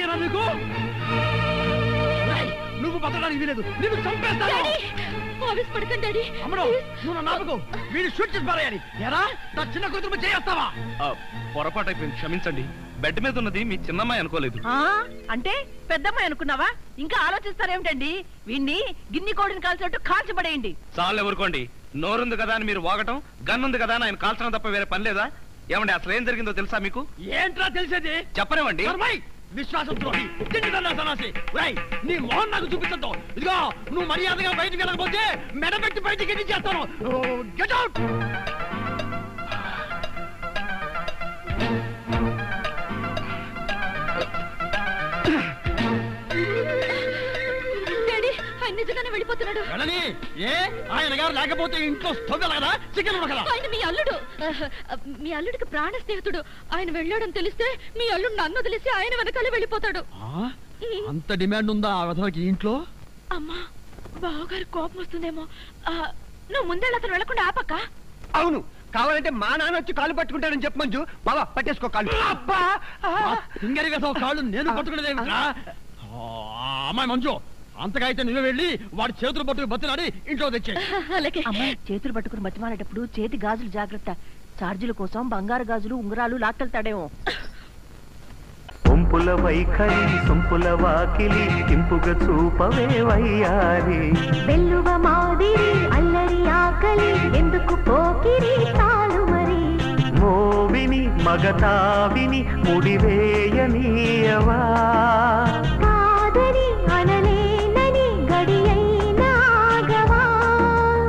తెలియదా నీకు రేయ్, నువ్వు బతకడానికి వీలేదు నీకు చంపేస్తాను డాడీ ఆవేశపడకండి డాడీ అమ్మడు నువ్వు నా నాపకు వీడిని షూట్ చేసి పారేయాలి ఎరా నా చిన్న కూతురు చేస్తావా ఆ, పొరపాటు అయిపోయింది క్షమించండి బెడ్ మీద ఉన్నది మీ చిన్నమ్మాయి అనుకోలేదు ఆ అంటే పెద్దమ్మాయి అనుకున్నావా ఇంకా ఆలోచిస్తారేమిటండి వీణ్ణి గిన్ని కోడిని కాల్చినట్టు కాల్చబడేయండి చాలు ఎవరుకోండి నోరుంది కదా అని మీరు వాగటం గన్ ఉంది కదా అని ఆయన కాల్చడం తప్ప వేరే పని లేదా ఏమండి అసలు ఏం జరిగిందో తెలుసా మీకు ఏంట్రా తెలిసేది చెప్పనివ్వండి ధర్మై విశ్వాసం ద్రోహి తిండిదన్నా సన్నాసి రేయ్ నీ మొహం నాకు చూపించద్దు ఇదిగో నువ్వు మర్యాదగా బయటికి వెళ్ళకపోతే మెడబెట్టి బయటికి ఎన్ని చేస్తాను గెట్ అవుట్ డాడీ ఆయన నిజంగానే వెళ్ళిపోతున్నాడు వెళ్ళని ఏ ఆయన గారు లేకపోతే ఇంట్లో స్టవ్ కదా చికెన్ కదా ఆయన మీ అల్లుడు ఆహ్, మీ అల్లుడికి ప్రాణ స్నేహితుడు ఆయన వెళ్ళాడని తెలిస్తే మీ అల్లుడు నన్ను వదిలేసి ఆయన వెనకాలే వెళ్ళిపోతాడు అంత డిమాండ్ ఉందా ఆ విధవకి ఇంట్లో అమ్మా బావగారు కోపం వస్తుందేమో ఆ, నువ్వు ముందే అతను వెళ్ళకుండా ఆపక్క అవును కావాలంటే మా నాన్న వచ్చి కాలు పట్టుకుంటాడని చెప్పు మంజు బాబా పట్టేసుకో కాలు అబ్బా ఆ! సింగరి విధవ కాళ్ళు నేను పట్టుకునేది అమ్మాయి మంజు అంతగా అయితే నువ్వే వెళ్ళి వాడి చేతులు పట్టుకు బతినాడి ఇంట్లో తెచ్చే అలాగే అమ్మాయి చేతులు పట్టుకుని బతిమాలేటప్పుడు చేతి గాజులు జాగ్రత్త ఛార్జీల కోసం బంగారు గాజులు ఉంగరాలు లాక్కెళ్తాడేమో ఒంపుల వైఖరి సొంపుల వాకిలి ఇంపుగా చూపవే వయ్యారి వెల్లువ మాదిరి అల్లరి ఆకలి ఎందుకు పోకిరి తాను మరి మోవిని మగతావిని ముడివేయనీయవా కాదని అనలేనని గడియైనా ఆగవా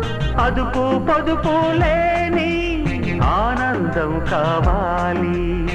అదుపు పొదుపు లేని ఆనందం కావాలి